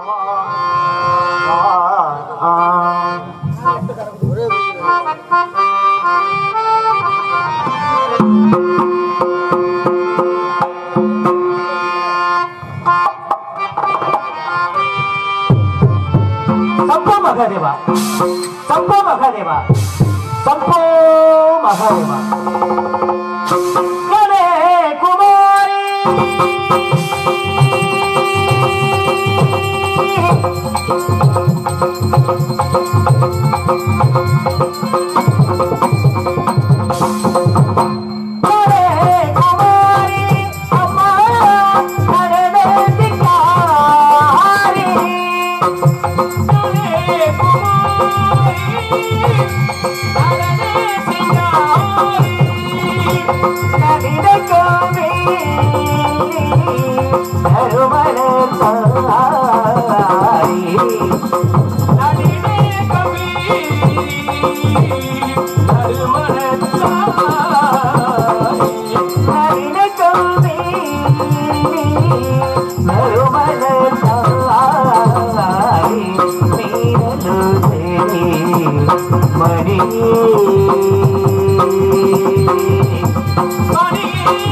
சப்போ மகாதேவா சப்போ மகாதேவா சப்போ மகாதேவா கனே குமாரி கனே குமாரி அம்மா கனவே திக்காரி மணி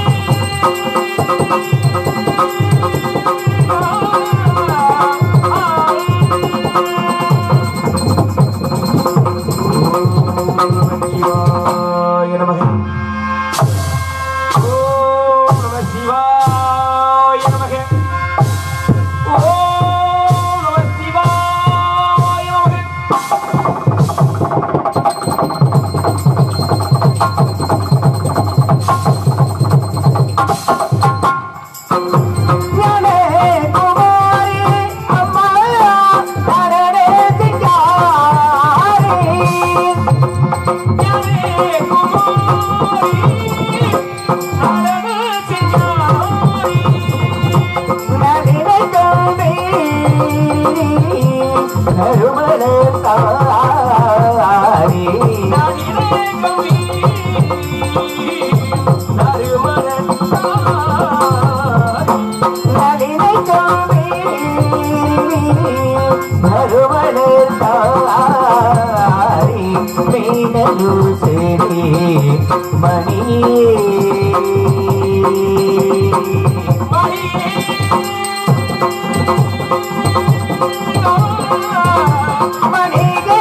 சிவாய நமக ஓம் நம சிவாய நமக ஓம் நம சிவாய நமக ஞானே குமாரி அம்மா அரடே திகாரி ஞானே குமாரி அரடே திகாரி நளினை தோமே கருமல தாரி நளினை கவி நறுமல தாரி நளினை தோமே நறுமல தாரி மீனலு சேரி மணியே மணியே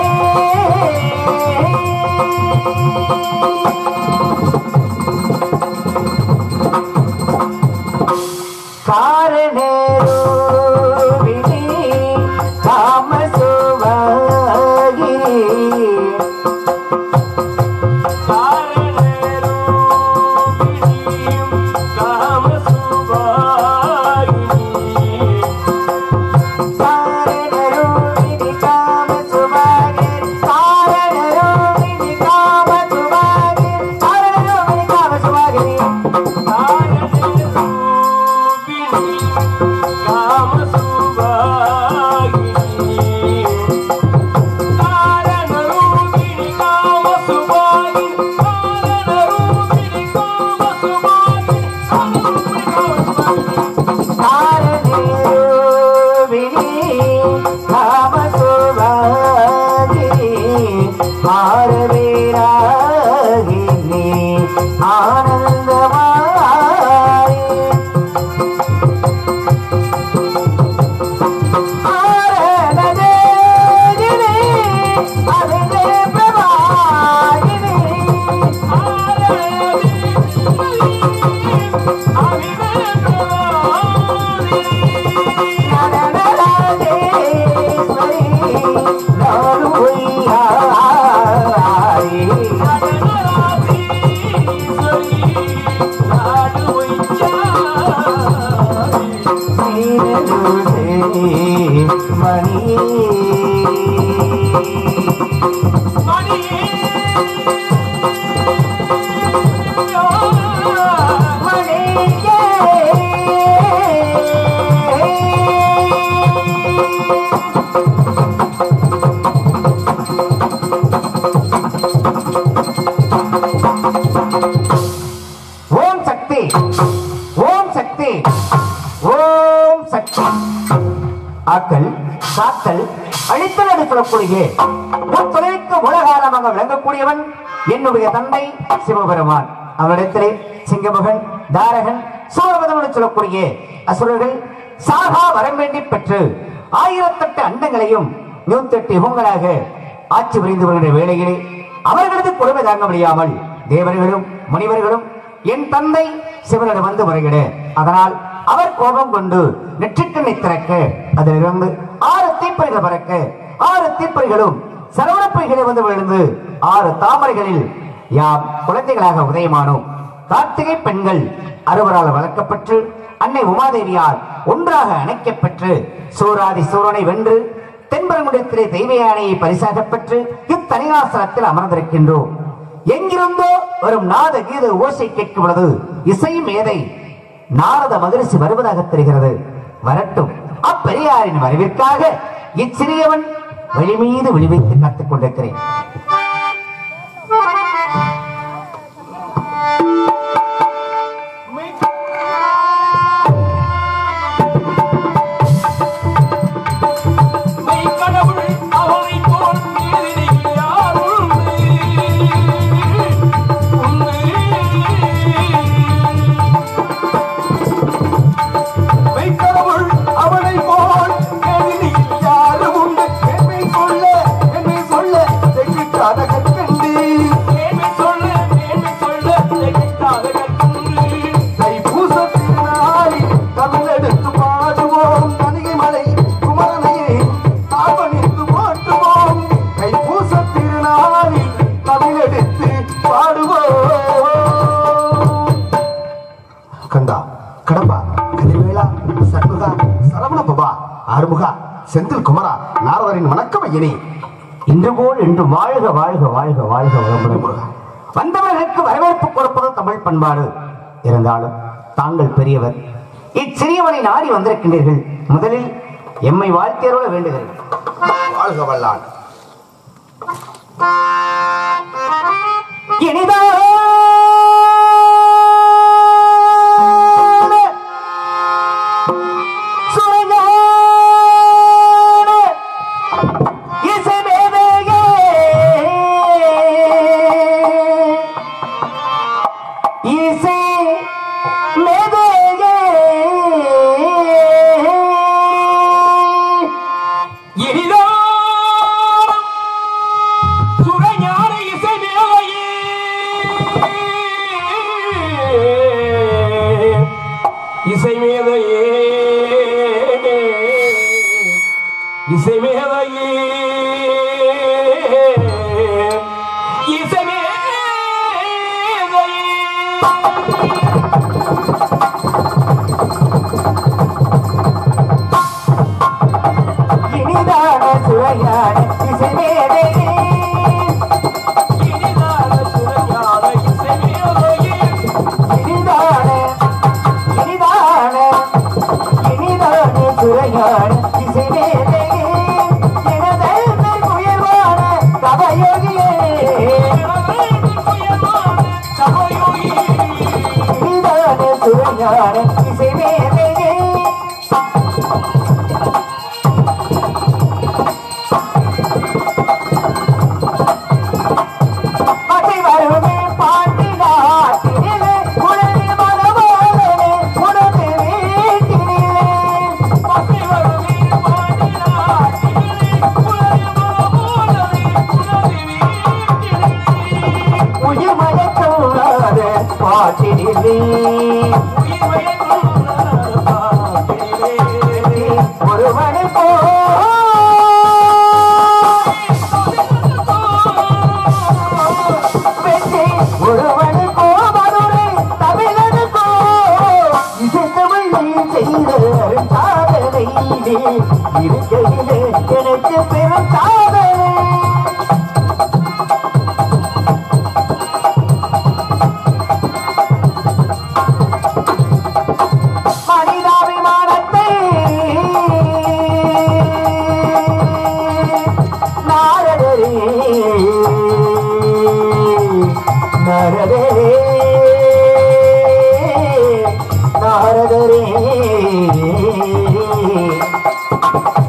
காரணேரோவினி காமசுவாகினி காரணரோவினி காமசுவாகினி காரணரோவினி காமசுவாகினி காரணரோவினி காமசுவாகினி ஆனந்தமாய் மணி ஓம் சக்தி ஓம் சக்தி ஓம் சக்தி ஆக்கல் காத்தல் அழித்தல் என்று சொல்லக்கூடிய தொழிலுக்கு உலகாரமாக விளங்கக்கூடியவன் என்னுடைய தந்தை சிவபெருமான் அவரிடத்திலே சிங்கமகன் தாரகன் சூரபதம் என்று சொல்லக்கூடிய அசுரர்கள் சாகா வரம் வேண்டி பெற்று ஆயிரத்தெட்டு அண்டங்களையும் நூத்தெட்டு யுகங்களாக ஆட்சி புரிந்து வருகின்ற வேளையிலே அவர்களது கொடுமை தாங்க முடியாமல் தேவர்களும் முனிவர்களும் என் தந்தை சிவனிடம் வந்து முறையிட அதனால் அவர் கோபம் கொண்டு நெற்றிக்கண்ணை திறக்க அதிலிருந்து ஆறு தீப்பறிகள் பறக்க ஆறு தீப்பறிகளும் சரவணப்பைகளை வந்து விழுந்து ஆறு தாமரைகளில் யாம் குழந்தைகளாக உதயமானோம் கார்த்திகை பெண்கள் அறுவரால் வளர்க்கப்பட்டு அன்னை உமாதேவியால் ஒன்றாக அணைக்கப்பெற்று சூராதி சூரனை வென்று தென்பரங்குடத்திலே தெய்வ யானையை பரிசாக பெற்று இத்தனிகாசனத்தில் அமர்ந்திருக்கின்றோம் எங்கிருந்தோ வரும் நாத கீத ஓசை கேட்கும் பொழுது இசை மேதை நாரத மகரிஷி வருவதாக தெரிகிறது வரட்டும் அப்பெரியாரின் வரவிற்காக இச்சிறியவன் வழி மீது விழிவைத்து காத்துக் கொண்டிருக்கிறேன் மெய்க்கடவுள் அவனைப் போல் மேதினியில் யாரும் உண்டு. மெய்க்கடவுள் அவனைப் போல் மேதினியில் யாரும் உண்டு. என்னை சொல்ல, என்னை சொல்ல, செக்கிட்டாத கற்கண்டு. என்னை சொல்ல, என்னை சொல்ல, செக்கிட்டாத கற்கண்டு. தைப்பூச திருநாளில் தமிழெடுத்து பாடுவோம் கனிகை மலை குமரனையே ஆர்வனித்து போற்றுவோம் தைப்பூச திருநாளில் தமிழெடுத்து பாடுவோம் கந்தா கடம்பா கதிர்வேலா சண்முகா சரவண பபா ஆறுமுகா செந்தில் குமரா நாரதரின் வணக்கம் ஐயனே இன்று போல் இன்று வாழ்க வாழ்க வாழ்க வாழ்க வளமுடன் வந்தவர்களுக்கு வரவேற்பு கொடுப்பது தமிழ் பண்பாடு இருந்தாலும் தாங்கள் பெரியவர் இச்சிறியவனை நாடி வந்திருக்கின்றீர்கள் முதலில் எம்மை வாழ்த்தியருள வேண்டுகிறேன் வாழ்க வல்லான் இனிதான சுரஞான இசைமேதையே இசை மேதையே இனிதான சுரஞான இசை மேலையே இசை மேதையே இசை மேதையே இசை மேதையே இனிதான சுவையான இசைமேதையே இனிதான சுரஞான இசை மேலையே இனிதான இனிதான இனிதான சுரையான இசைமேதையே எனதல்மை உயர்வான கவயோகியே இனிதான சுரையான இசைமேதையே பட்டை வருமே பாண்டி நாட்டினிலே உடனே மனவாளனே உனது வீட்டினிலே உயிர் மயக்கூடாத பாட்டினிலே ஒருவனை போ வெற்றி ஒருவனை போ மதுரை தமிழனுக்கோ இசைத்தமிழ் நீ செய்த சாதனை இருக்கையிலே எனக்கு பெரும் சாதனை மனிதாபிமானத்தை நாரதரே நாரதரே நாரதரே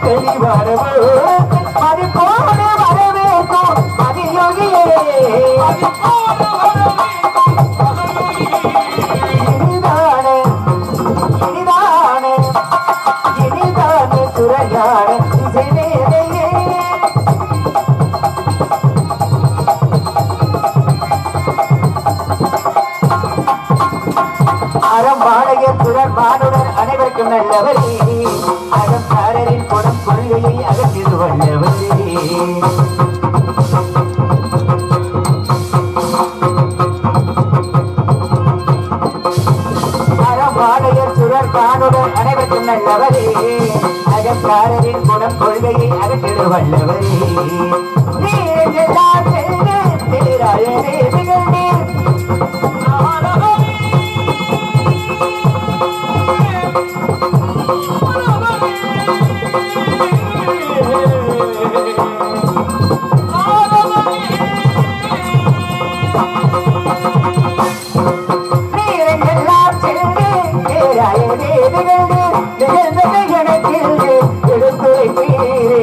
தெளிவாரவோ மதிப்போடு வரவேற்கும் அதியோகியே இனிதானே இனிதானே இனிதானே சுரையானே இசைவேலையே அறம்பாளைய துறன்பாடுடன் அனைவருக்கும் நல்லவரே அறம்காரரின் குணம் கொள்கையை அகற்றிடு வல்லவரே அறம்பாளைய துறன்பாடுடன் அனைவருக்கும் நல்லவரே அகம்காரரின் குணம் கொள்கையை அகற்றிடு வல்லவரே நீரெல்லாம் சென்று பேராயரே திகழ்ந்தீர் நீரெல்லாம் சென்று பேராயரே திகழ்ந்து நிகழ்ந்ததை எனக்கில்லை எடுத்துரைப்பீரே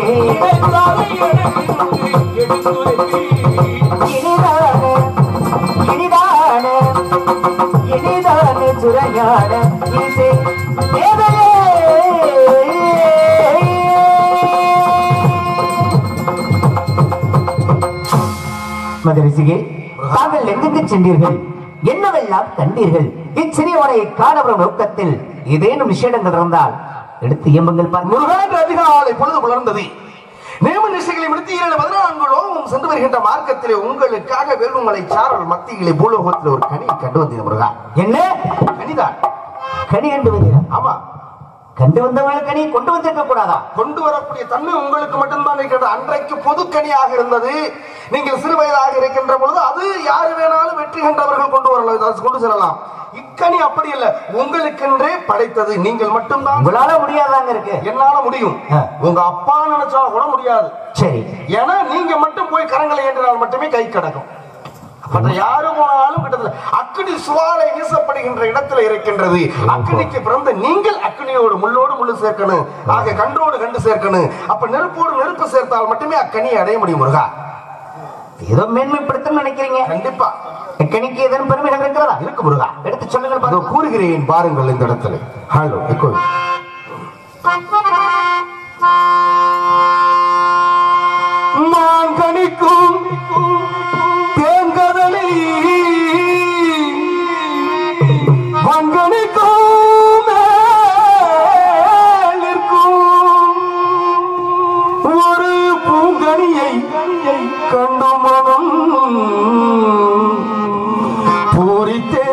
இனிதான இனிதான இனிதான சுரையான இசை தேவையே மதரிசிகே தாங்கள் எங்கெங்கு சென்றீர்கள் என்னவெல்லாம் கண்டீர்கள் இச்சிறியவனை காணவரும் நோக்கத்தில் ஏதேனும் விஷயங்கள் இருந்தால் எடுத்து எம்பங்கள் பாருங்கள் முருகன் அதிகாலை பொழுது புலர்ந்தது நேம நிசைகளை முடித்து இரண்டு பதினான்கு லோகமும் சென்று வருகின்ற மார்க்கத்திலே உங்களுக்காக வேலுமலை சாரல் மத்தியிலே பூலோகத்தில் ஒரு கனியை கண்டு வந்தது முருகா என்ன கனிதான் கனி கண்டு வந்தீரா ஆமா கண்டு வந்தவங்களை கனி கொண்டு வந்திருக்க கூடாதா கொண்டு வரக்கூடிய தன்மை உங்களுக்கு மட்டும்தான் இருக்கிறது அன்றைக்கு பொதுக்கனியாக இருந்தது நீங்கள் சிறு வயதாக இருக்கின்ற பொழுது அது யாரு வேணாலும் வெற்றுகின்றவர்கள் கொண்டு வரலாம் அது கொண்டு செல்லலாம் இக்கனி அப்படி இல்ல உங்களுக்கென்றே படைத்தது நீங்கள் மட்டும்தான் உங்களால முடியாதாங்க இருக்கு என்னால முடியும் ஆ. உங்க அப்பா நினைச்சா கூட முடியாது சரி ஏன்னா நீங்க மட்டும் போய் கரங்களை ஏற்றினால் மட்டுமே கை கிடக்கும் மற்ற யாரு போனாலும் கிட்டத்தட்ட அக்னி சுவாலை வீசப்படுகின்ற இடத்துல இருக்கின்றது அக்னிக்கு பிறந்த நீங்கள் அக்னியோடு முள்ளோடு முள்ளு சேர்க்கணும் ஆக கன்றோடு கண்டு சேர்க்கணும் அப்ப நெருப்போடு நெருப்பு சேர்த்தால் மட்டுமே அக்கனியை அடைய முடியும் முருகா ஏதோ மேன்மைப்படுத்தணும்னு நினைக்கிறீங்க கண்டிப்பா கனிக்கு ஏதேனும் பெருமைகள் இருக்கிறதா இருக்கு முருகா எடுத்து சொல்லுங்கள் அதோ பாருங்க கூறுகிறேன் பாருங்கள் இந்த இடத்துல ஹலோ எக்கோ நான் கணிக்கும் தேங்கதலி வங்கணிக்கும் மேல் நிற்கும் ஒரு பூங்கனியை கண்டு மனம் பூரித்தே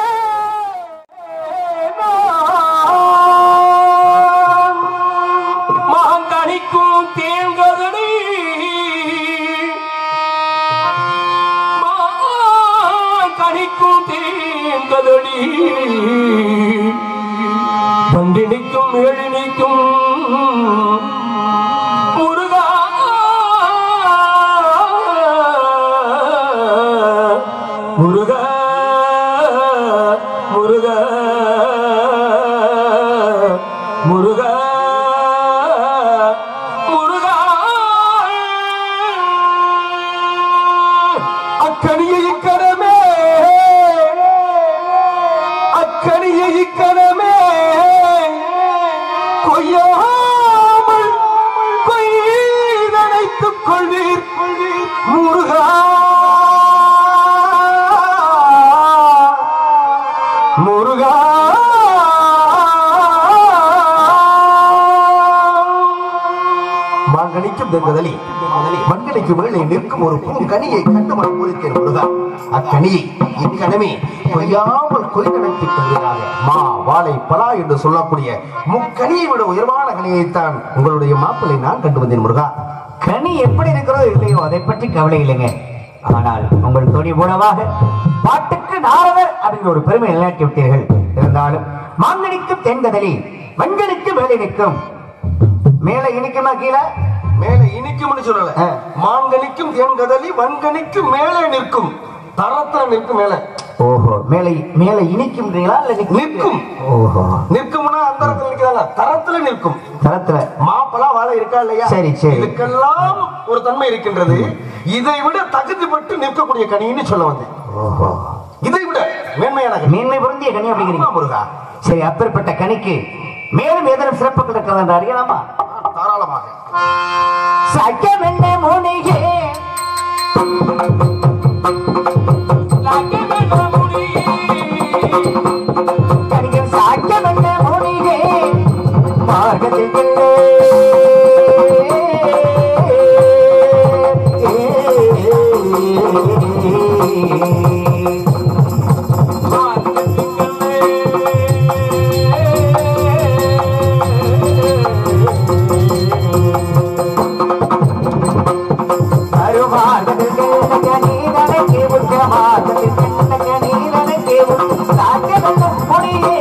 நான். மாங்கனிக்கும் தேங்கதடி மாங்கனிக்கும் தேங்கதடி பண்டினிக்கும் எழினிக்கும் முருகா முருகா முருகா முருகா முருகா அக்கனியை இக்கணமே அக்கனியை இக்கணமே கொய்யாமல் கொய்தனைத்துக் கொள்வீர் முருகா முருகா மாங்கனிக்கும் தெங்கதலி மண்கனிக்கு மேலே நிற்கும் ஒரு பூங்கனியை கண்டு மனம் பூரித்தேன் முருகா அக்கனியை இக்கணமே கொய்யாமல் கொய்தனைத்துக் கொள்வீராக மா வாழை பலா என்று சொல்லக்கூடிய முக்கனியை விட உயர்வான கனியைத்தான் உங்களுடைய மாப்பிளை நான் கண்டு வந்தேன் முருகா கனி எப்படி இருக்கிறதோ இல்லையோ அதை பற்றி கவலை இல்லைங்க ஆனால் உங்கள் துணி மூலமாக பாட்டுக்கு நாரதர் அப்படிங்கிற ஒரு பெருமை நிலைநாட்டி விட்டீர்கள் இருந்தாலும் மாங்கனிக்கும் தென்கதலி வன்கனிக்கு மேலே நிற்கும் மேலே இனிக்குமா கீழே மேலே இனிக்கும்னு சொல்லல ஆ. மாங்கனிக்கும் தேன்கதலி வன்கனிக்கும் மேலே நிற்கும் தரத்துல நிற்கும் மேல ஓஹோ மேலே மேலே இனிக்கும்ன்றீங்களா இல்ல நிக்கும்? நிற்கும் ஓஹோ நிற்கும்னா அந்த இடத்துல நிற்கிறாங்க தரத்துல நிற்கும் தரத்துல மாப்பழா வாழை இருக்கா இல்லையா சரி, சரி. இதுக்கெல்லாம் ஒரு தன்மை இருக்கின்றது இதை விட தகுதிப்பட்டு நிற்கக்கூடிய கனின்னு சொல்ல வந்தேன் ஓஹோ இதை விட மேன்மையான கனி மேன்மை பொருந்திய கனி ஆமா, அப்படிங்கிறீங்க முருகா சரி அப்பேற்பட்ட கனிக்கு மேலும் ஏதேனும் சிறப்புகள் இருக்கிறது என்று அறியலாமா தாராளமாக சக்கமென்ன முனியே கனிகள் சாக்கியமென்ன முனியே மாகதிகளே நீரனைக்கு உச்சமாகத்தில் நீரனைக்கு சாக்கியமென்ன முனியே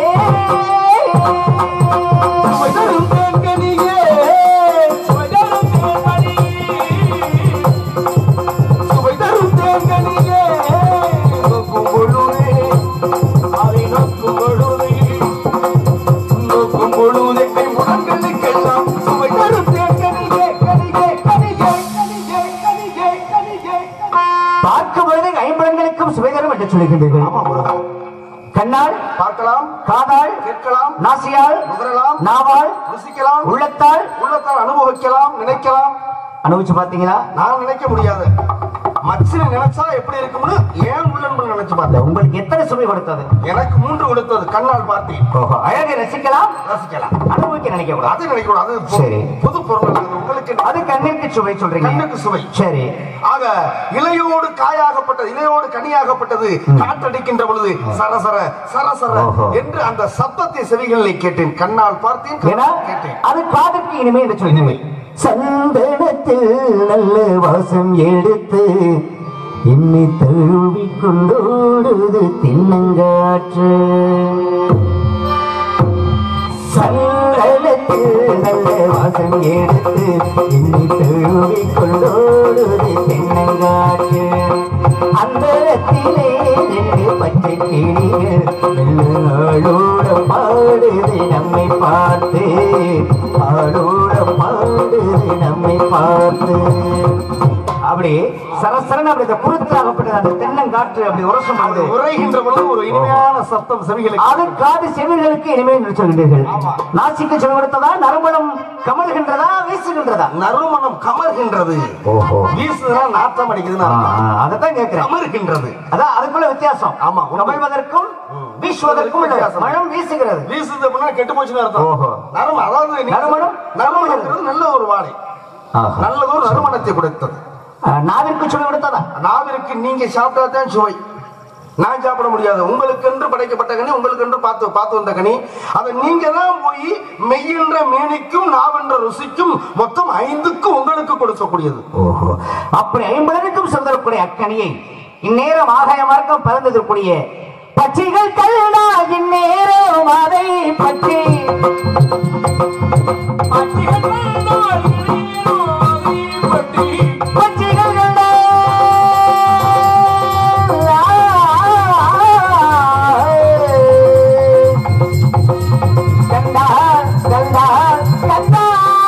பார்க்கும் பொழுது ஐம்பலங்களுக்கும் சுவைதரும் என்று சொல்லுகின்றீர்கள் ஆமா முருகா கண்ணால் பார்க்கலாம் காதால் கேட்கலாம் நாசியால் நுகரலாம் நாவால் ருசிக்கலாம் உள்ளத்தால் உள்ளத்தால் அனுபவிக்கலாம் நினைக்கலாம் அனுபவிச்சு பாத்தீங்களா நான் நினைக்க முடியாது மச்சினை நினைச்சா எப்படி இருக்கும்னு ஏன் உள்ளன்பு நினைச்சு இல்ல, பார்த்தேன் உங்களுக்கு எத்தனை சுவை கொடுத்தது எனக்கு மூன்று கொடுத்தது கண்ணால் பார்த்தேன் ஓஹோ அழகை ரசிக்கலாம் ரசிக்கலாம் அனுபவிக்க நினைக்க கூடாது அது நினைக்கணும் அது பொ- சரி. பொது பொருள் அது உங்களுக்கு அது கண்ணிற்கு சுவை சொல்றீங்க கண்ணுக்கு சுவை சரி ஆக இலையோடு காயாகப்பட்டது இலையோடு கனியாகப்பட்டது காற்றடிக்கின்ற பொழுது சரசர சரசர ஓஹோ. என்று அந்த சத்தத்தை செவிகளில் கேட்டேன் கண்ணால் பார்த்தேன் ஏன்னா கண்ணால் கேட்டேன் அது காதுக்கு இனிமே என்று சொல்லுங்க சந்தனத்தில் நல்ல வாசம் எடுத்து என்னை தழுவி கொண்டோடுது தென்னங்காற்று சந்தனத்தில் நல்ல வாசம் எடுத்து என்னை தழுவி கொண்டோடுது தென்னங்காற்று அந்தரத்திலே ரெண்டு பச்சை கிளிகள் மெல்ல ஆளோட பாடுது நம்மை பார்த்து ஆளோட பாடுது நம்மை பார்த்து அப்படி சரசரன் அப்படி இந்த குருத்தாகப்பட்ட அந்த தென்னங்காற்று அப்படி உரசும் அது போது உரைகின்ற பொழுது ஒரு இனிமையான சத்தம் செவிகளுக்கு அது காது செவிகளுக்கு இனிமே என்று சொல்கிறீர்கள் நாசிக்கு செவி கொடுத்ததா நறுமணம் கமல்கின்றதா வீசுகின்றதா நறுமணம் கமர்கின்றது ஓஹோ வீசுதுன்னா நாட்டம் அடிக்குதுன்னு அர்த்தம். அதைத்தான் கேட்கிறேன் கமர்கின்றது அதான் அதுக்குள்ள வித்தியாசம் ஆமா, உண்மை. கமழ்வதற்கும் வீசுவதற்கும் உள்ள வித்தியாசம். மனம் வீசுகிறது வீசுது அப்படின்னா கெட்டு போச்சுன்னு அர்த்தம் ஓஹோ. நறுமணம் அதாவது நீங்க- நறுமணம்? நறுமணம்ங்கிறது நல்ல ஒரு வாடை ஆஹா. நல்லதொரு நறுமணத்தை கொடுத்தது அஹ், நாவிற்கு சுவை கொடுத்ததா நாவிற்கு நீங்க சாப்பிட்டா தான் சுவை நான் சாப்பிட முடியாது உங்களுக்கென்று படைக்கப்பட்ட கனி உங்களுக்கென்று பார்த்து பார்த்து வந்த கனி அதை நீங்க தான் போய் மெய்யென்ற மேனிக்கும் நாவென்ற ருசிக்கும் மொத்தம் ஐந்துக்கும் உங்களுக்கு கொடுக்கக்கூடியது ஓஹோ அப்படி ஐம்பதற்கும் சொல்தரக்கூடிய அக்கனியை இந்நேரம் ஆகாய மார்க்கம் பறந்ததற்குரிய பச்சைகள் கல்லா இந்நேரம் அதை பற்றி பச்சைகள் கண்டா கண்டா கண்டா கண்டா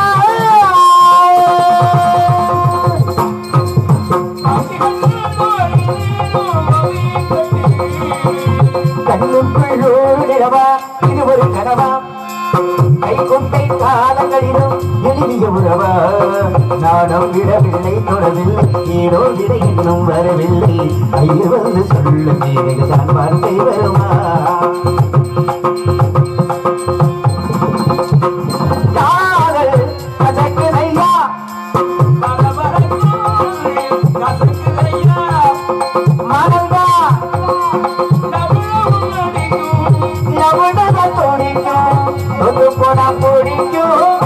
கண்ணுக்குள் ஓடிடவா இது ஒரு கனவா கை கொண்டை காலங்களிலும் எழுதிய உறவா நானும் விடவில்லை தொடவில்லை ஏதோ விடை இன்னும் வரவில்லை ஐயர் வந்து சொல்ல தான் வார்த்தை வருமா காதல் கசக்குதையா மனதா லவணத துடிக்கும் தொட்டு போனா பிடிக்கும்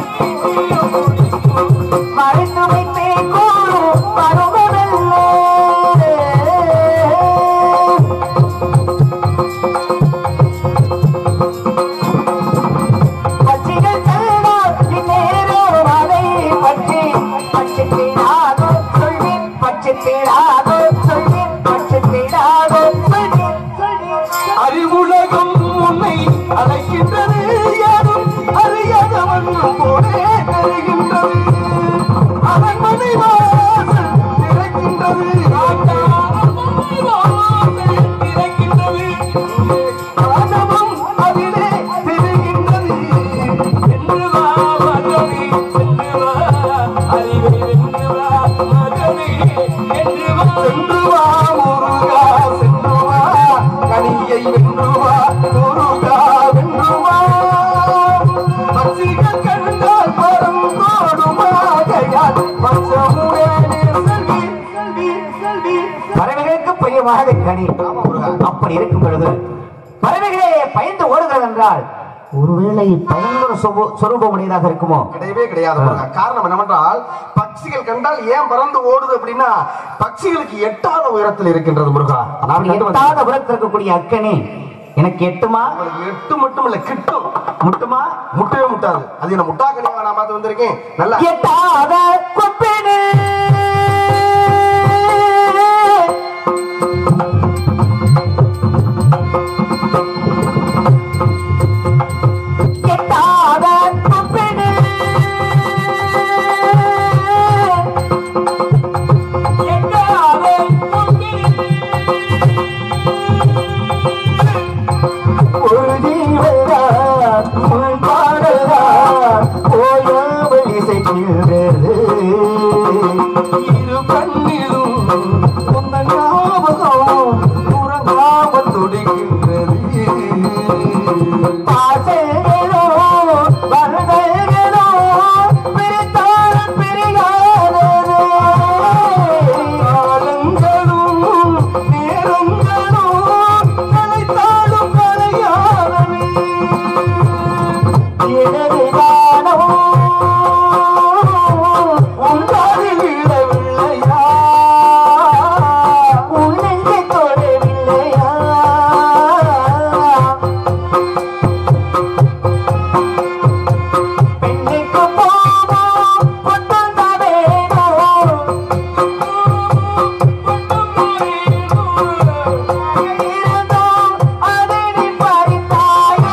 மறைத்து வைத்தே கூறும் பருவமில்லை திறக்கின்றது அரண்மனை வாசல் திறக்கின்றது ஆணவம் அதிலே திரிகின்றது சென்று வா முருகா சென்று வா கனியை வென்று வா முருகா வென்று வா பசிகள் கண்டால் பரம் கோடுமாகையால் பச்சமுடனே செல்வி செல்வி செல்வி பறவைகளுக்கு பிரியமாக கனி அப்படி இருக்கும் பொழுது பறவைகளே பயந்து ஓடுகிறது என்றால் ஒருவேளை பயங்கர சொப- சொரூபமுடையதாக இருக்குமோ கிடையவே கிடையாது முருகா. காரணம் என்னவென்றால் பட்சிகள் கண்டால் ஏன் பறந்து ஓடுது அப்படின்னா பட்சிகளுக்கு எட்டாத உயரத்தில் இருக்கின்றது முருகா நான் அப்படி கண்டு வந்தேன். எட்டாத புறத்தில் இருக்கக்கூடிய அக்கனி எனக்கு எட்டுமா உங்களுக்கு எட்டு மட்டும் இல்ல கிட்டும் முட்டுமா முட்டவே முட்டாது அது என்ன முட்டா கனியாக நான் பார்த்து வந்திருக்கேன் நல்லா எட்டாத கொப்பேனு எட்டாத கொப்பேனு ஒரு ஜீவனா உன் பாடலா ஓயாமல் இசைக்கின்றது இரு கண்ணிலும் உந்தன் ஞாபகம் உறங்காமல் துடிக்கின்றது பாசங்களோ வரதங்களோ பிரித்தாலும் பிரியாதது காலங்களும் நேரங்களும் கலைத்தாலும் கலையாதவே எனது காணவோ உண்டாதில் விழவில்லையா உன்னெஞ்சை தொடவில்லையா பெண்ணுக்கு போவோம் பொட்டுந்த வேணும் இருந்தோம் அதை நீ பறித்தாயோ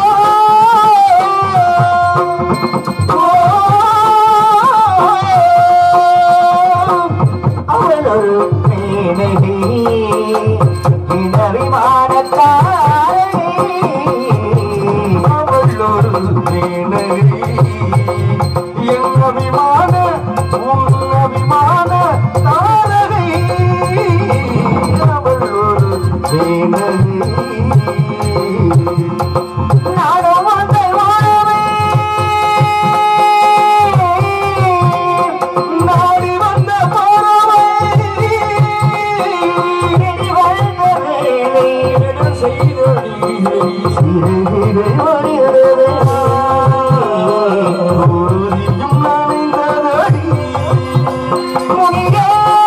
அவள் ஒரு மேனகி அவள் ஒரு மேனகி என் அபிமான உன் அபிமான தாரகை அவள் ஒரு மேனகி நானும் அந்த உறவை நாடி வந்த பறவை இனி வாழ்ந்த வேளை சிறுகிகள் ஒளிர்கிறது. உறுதியும் நனைந்ததடி முனியே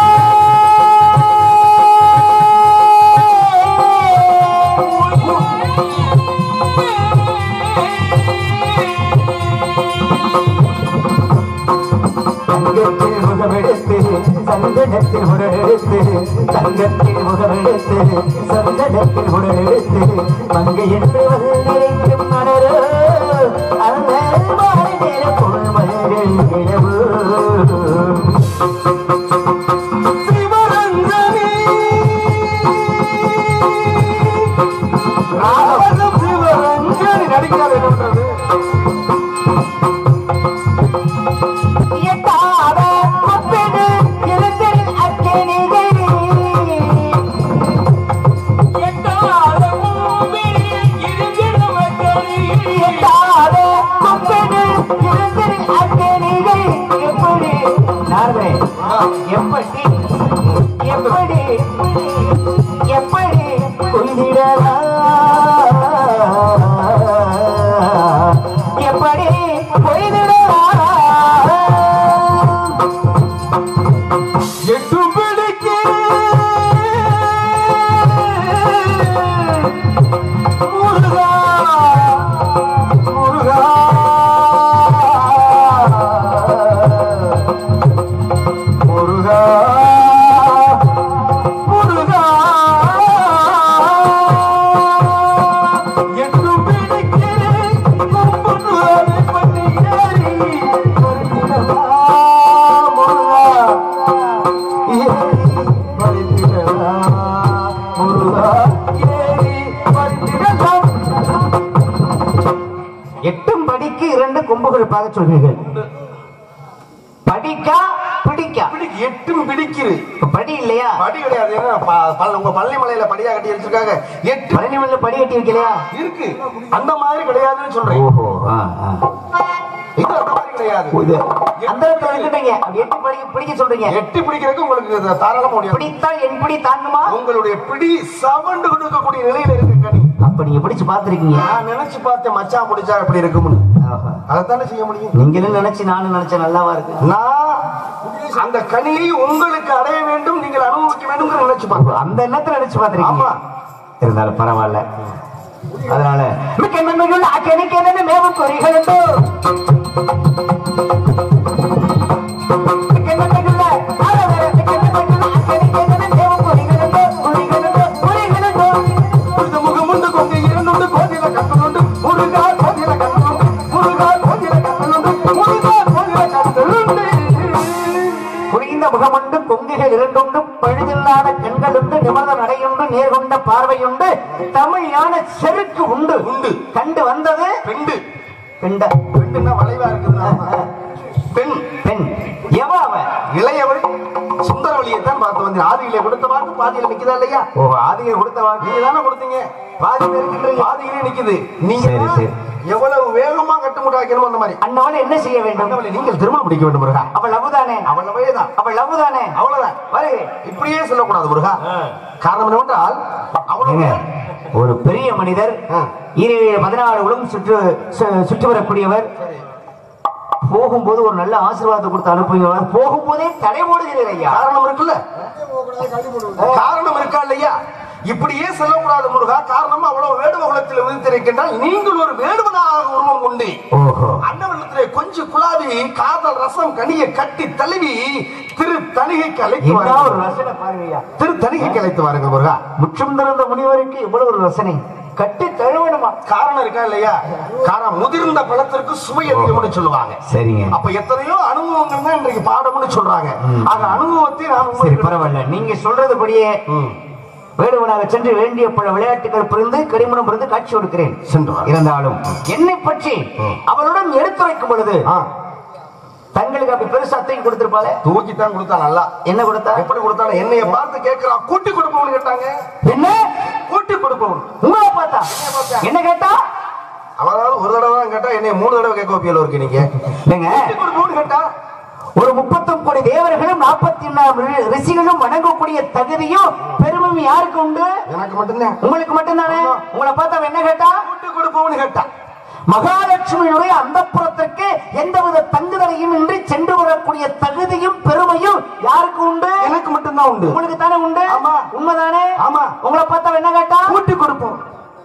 தங்கத்தில் முகமெடுத்து சந்தனத்தில் உடலெடுத்து தங்கத்தில் முகமெடுத்து சந்தனத்தில் உடலெடுத்து மங்கை என்று வந்திருக்கும் மலரோ அந்த மாலை நேர பொன்மலர்கள் இரவு சிவரஞ்சனி ராவணம் சிவரஞ்சனி நடிக்காது என்ன பண்றது எட்டாத கொப்பெடு இளந்தரின் அக்கினிகள் எட்டாத கொப்பெடு இளந்தரின் அக்கினிகள் எப்படி நாரதே எப்படி எப்படி எப்படி கொள்கிறதா எப்படி கொய்திடலா எட்டு பிடிக்க முருகா முருகா முருகா முருகா எட்டு பிடிக்க கும்பிட்டு அதை பற்றி ஏறி வருகிறதா சிறப்பாக சொல்கிறீர்கள் படிக்கா பிடிக்கா பிடி- எட்டும் பிடிக்குது இப்ப படி இல்லையா படி கிடையாது ஏன்னா ப- ப- உங்க பள்ளி மலையில படியா கட்டி வச்சிருக்காங்க எட்டு பழனிமல்ல படி கட்டி வைக்கலையா இருக்கு அந்த மாதிரி கிடையாதுன்னு சொல்றேன் ஓஹோ ஆ, ஆ. இது அந்த மாதிரி கிடையாது இது அந்த இடத்துல வந்துட்டீங்க அப்படி எட்டு படி பிடிக்க சொல்றீங்க எட்டு பிடிக்கிறதுக்கு உங்களுக்கு இது தாராளமா முடியாது பிடித்தால் என் பிடி தாங்குமா உங்களுடைய பிடி சவண்டு கொடுக்கக்கூடிய நிலையில இருக்கு கனி அப்ப நீங்க பிடிச்சு பாத்துருக்கீங்க நான் நினைச்சு பார்த்தேன் மச்சான் முடிச்சா எப்படி இருக்கும்னு அதைத்தானே செய்ய முடியும் நீங்களும் நினைச்சு நானும் நினைச்சேன் நல்லாவா இருக்கு நான் அந்த கனியை உங்களுக்கு அடைய வேண்டும் நீங்கள் அனுபவிக்க வேண்டும் நினைச்சு பார்ப்பேன் அந்த எண்ணத்துல நினைச்சு பாத்துருக்கீங்க ஆமா. இருந்தாலும் பரவாயில்ல அதனால மிக்க நன்மைகள் அக்கணிக்கு என்னென்ன மேவும் குறிகள் உண்டு மிக்க நன்மைகள்ல ஆரவர மிக்க நன்மைகள் அக்கணிக்கு என்னென்ன மேவும் குறிகள் உண்டு குறிகள் உண்டு குறிகள் உண்டு உழுது முகமுண்டு கொண்டு இரண்டுண்டு கோதில கட்டணுண்டு முருகா கோதில கட்டணுண்டு முருகா கோதில கட்டணுண்டு முருகா கோதில கட்டணுண்டு குனிந்த முகமுண்டு கொங்குகள் இரண்டுண்டு பழுதில்லாத கண்களுண்டு நிமிர்ந்த நடையுண்டு நேர்கொண்ட பார்வையுண்டு தமிழ் ஞான செருக்கு உண்டு உண்டு. கண்டு வந்தது பெண்டு பெண்ட பெண்டுன்னா வளைவா இருக்குது பெண் பெண் எவ அவ இளையவள் சுந்தரவழியை தான் பார்த்து வந்து ஆதியிலே கொடுத்த வாக்கு பாதியில நிக்குதா இல்லையா ஓ ஆதியை கொடுத்த வாக்கு நீங்க தானே கொடுத்தீங்க பாதி இருக்கின்றீங்க பாதியிலே நிக்குது நீங்க சரி, தான் சரி. எவ்வளவு வேகமா கட்டு முட்டாக்கணுமோ அந்த மாதிரி அண்ணவன் என்ன செய்ய வேண்டும் அண்ணவளை நீங்கள் திருமணம் முடிக்க வேண்டும் முருகா அவள் லவ்தானே அவ்வளவே தான் அவள் லவ்தானே அவ்வளவுதான் வருகிறேன் இப்படியே சொல்லக்கூடாது முருகா காரணம் என்னவென்றால் அவ்வளவு ஏங்க, ஒரு பெரிய மனிதர் ஆ. இரு பதினாறு உலகம் சுற்று சு- சுற்றி வரக்கூடியவர் போகும்போது ஒரு நல்ல ஆசீர்வாதத்தை கொடுத்து அனுப்புகிறவர் போகும்போதே தடை போடுகிறீர் ஐயா காரணம் இருக்குல்ல காரணம் இருக்கா இல்லையா இப்படியே சொல்லக்கூடாது முருகா காரணம் அவ்வளவு வேடுவ குலத்தில் விதித்திருக்கின்றால் நீங்கள் ஒரு வேடுவனாக உருவம் கொண்டு ஓஹோ அன்னவனத்திலே கொஞ்சம் குழாவி காதல் ரசம் கனியை கட்டி தழுவி திரு தணிகைக்கு அழைத்து என்ன ஒரு வாருங்கள். ரசனை பாருங்கய்யா திரு தணிகைக்கு அழைத்து வாருங்க முருகா முற்றும் திறந்த முனிவருக்கு இவ்வளவு ஒரு ரசனை கட்டி தழுவணுமா காரணம் இருக்கா இல்லையா காரணம் முதிர்ந்த பழத்திற்கு சுவை அதிகம்னு சொல்லுவாங்க சரிங்க அப்ப எத்தனையோ அனுபவங்கள் தான் இன்றைக்கு பாடம்னு சொல்றாங்க அந்த அனுபவத்தை நான் சரி உங்களுக்கு பரவாயில்ல நீங்க சொல்றதுபடியே ம். வேடுவனாக சென்று வேண்டிய பல விளையாட்டுகள் புரிந்து கடிமணம் புரிந்து காட்சி கொடுக்கிறேன் சென்று வா. இருந்தாலும் என்னை பற்றி ம். அவளுடன் எடுத்துரைக்கும் பொழுது ஆ, தங்களுக்கு அப்படி பெருசா தூக்கி கொடுத்திருப்பாளே தூக்கி தான் கொடுத்தா நல்லா என்ன கொடுத்தா எப்படி கொடுத்தாலும் என்னைய பார்த்து கேட்கிறா கூட்டி கொடுப்பவனு கேட்டாங்க என்ன கூட்டி கொடுப்பவன் உங்களை பார்த்தா என்ன கேட்டா அவரால் ஒரு தடவை தான் கேட்டா என்னைய மூணு தடவை கேட்க வைப்பியல இருக்கு நீங்க இல்லைங்க கூட்டி கொடுப்பவனு கேட்டா ஒரு முப்பத்தொன் கோடி தேவர்களும் நாற்பத்தி ஒன்னாம் ரிஷிகளும் வணங்கக்கூடிய தகுதியும் பெருமையும் யாருக்கு உண்டு எனக்கு மட்டும்தான் உங்களுக்கு மட்டும்தானே உங்களை பார்த்தா அவன் என்ன கேட்டா கூட்டி கொடுப்பவனு கேட்டா மகாலட்சுமியுடைய அந்தப்புறத்திற்கு எந்தவித தங்குதலையும் இன்றி சென்று வரக்கூடிய தகுதியும் பெருமையும் யாருக்கு உண்டு எனக்கு மட்டும்தான் உண்டு உங்களுக்கு தானே உண்டு ஆமா. உண்மைதானே ஆமா. உங்களை பார்த்தா அவன் என்ன கேட்டா கூட்டி கொடுப்போம்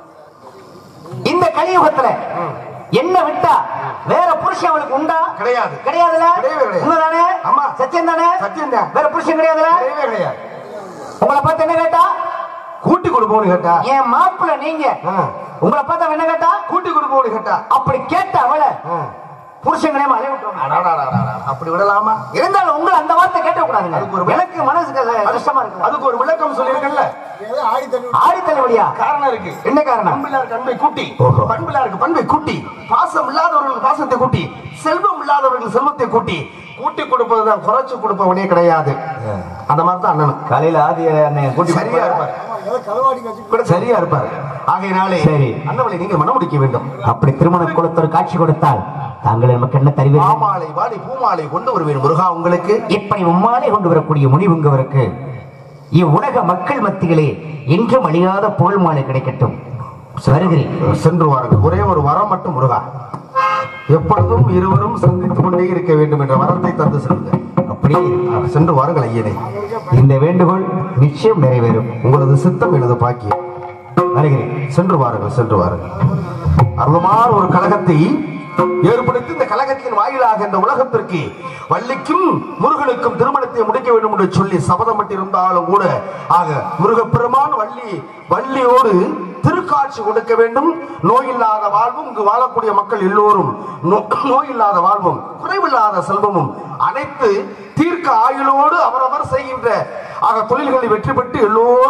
இந்த கலியுகத்துல என்ன விட்டா வேற புருஷன் அவளுக்கு உண்டா கிடையாது கிடையாதுல கிடையவே கிடையாது. உண்மைதானே ஆமா. சத்தியம் தானே சத்தியம்தான். வேற புருஷன் கிடையாதுல கிடையவே கிடையாது உங்களை பார்த்து என்ன கேட்டா கூட்டி கொடுப்பவனு கேட்டா என் மாப்பிள்ள நீங்க ஆ. உங்களை பார்த்து அவன் என்ன கேட்டா கூட்டி கொடுப்பவனு கேட்டா அப்படி கேட்ட அவளை ஆ. புருஷன் கிடையாம அலைய விட்டுருவாங்க அடாடாடாடாடா. அப்படி விடலாமா இருந்தாலும் உங்களை அந்த வார்த்தை கேட்ட கூடாதுங்க அதுக்கு ஒரு எனக்கு மனசுக்கு அது கஷ்டமா இருக்கு அதுக்கு ஒரு விளக்கம் சொல்லியிருக்கேன்ல ஆடி தள்ளுபடியா காரணம் இருக்கு என்ன காரணம் பண்பிலார் பண்பை கூட்டி ஓஹோ. பண்பிலாருக்கு பண்பை கூட்டி பாசம் இல்லாதவர்களுக்கு பாசத்தை கூட்டி செல்வம் இல்லாதவர்களுக்கு செல்வத்தை கூட்டி கூட்டி கொடுப்பதுதான் குறைச்சு கொடுப்பவனே கிடையாது அந்த மாதிரி தான் அண்ணன் காலையில ஆதி அண்ணன் கூட்டி சரியா இருப்பார் கூட சரியா இருப்பார் ஆகையினாலே சரி. அண்ணவளை நீங்க மனம் முடிக்க வேண்டும் அப்படி திருமண குலத்தொரு காட்சி கொடுத்தால் தாங்கள் நமக்கு என்ன தருவீர்கள் மாமாலை வாடி பூமாலை கொண்டு வருவேன் முருகா உங்களுக்கு இப்படி உம்மாலே கொண்டு வரக்கூடிய முடிவுங்கவருக்கு இவ்வுலக மக்கள் மத்தியிலே என்றும் அழியாத புகழ் மாலை கிடைக்கட்டும் வருகிறேன் சென்று வாருங்கள் ஒரே ஒரு வரம் மட்டும் முருகா எப்பொழுதும் இருவரும் சந்தித்துக் கொண்டே இருக்க வேண்டும் என்ற வரத்தை தந்து செல்லுங்கள் அப்படியே சென்று வாருங்கள் ஐயனே இந்த வேண்டுகோள் நிச்சயம் நிறைவேறும் உங்களது சித்தம் எனது பாக்கியம் வருகிறேன் சென்று வாருங்கள் சென்று வாருங்கள் அருளமான ஒரு கழகத்தை ஏற்படுத்தி இந்த கழகத்தின் வாயிலாக இந்த உலகத்திற்கு வள்ளிக்கும் முருகனுக்கும் திருமணத்தை முடிக்க வேண்டும் என்று சொல்லி சபதமிட்டிருந்தாலும் கூட ஆக முருகப்பெருமான் வள்ளி வள்ளியோடு திருக்காட்சி கொடுக்க வேண்டும் நோயில்லாத வாழ்வும் இங்கு வாழக்கூடிய மக்கள் எல்லோரும் நோ- நோயில்லாத வாழ்வும் குறைவில்லாத செல்வமும் அனைத்து தீர்க்க ஆயுளோடு அவரவர் செய்கின்ற ஆக தொழில்களில் வெற்றி பெற்று எல்லோரும்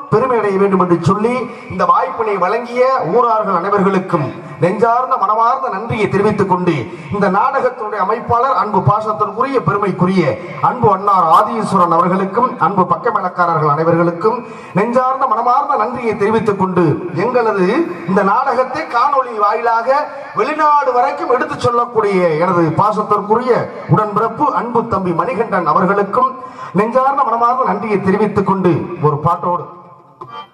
பெருமை அடைய வேண்டும் என்று சொல்லி இந்த வாய்ப்பினை வழங்கிய ஊரார்கள் அனைவர்களுக்கும் நெஞ்சார்ந்த மனமார்ந்த நன்றியை தெரிவித்துக் கொண்டு இந்த நாடகத்தினுடைய அமைப்பாளர் அன்பு பாசத்திற்குரிய பெருமைக்குரிய அன்பு அன்னார் ஆதீஸ்வரன் அவர்களுக்கும் அன்பு பக்கமேளக்காரர்கள் அனைவர்களுக்கும் நெஞ்சார்ந்த மனமார்ந்த நன்றியை தெரிவித்துக் கொண்டு எங்களது இந்த நாடகத்தை காணொளி வாயிலாக வெளிநாடு வரைக்கும் எடுத்துச் சொல்லக்கூடிய எனது பாசத்திற்குரிய உடன்பிறப்பு அன்பு தம்பி மணிகண்டன் அவர்களுக்கும் நெஞ்சார்ந்த மனமார்ந்த நன்றியை தெரிவித்துக் கொண்டு ஒரு பாட்டோடு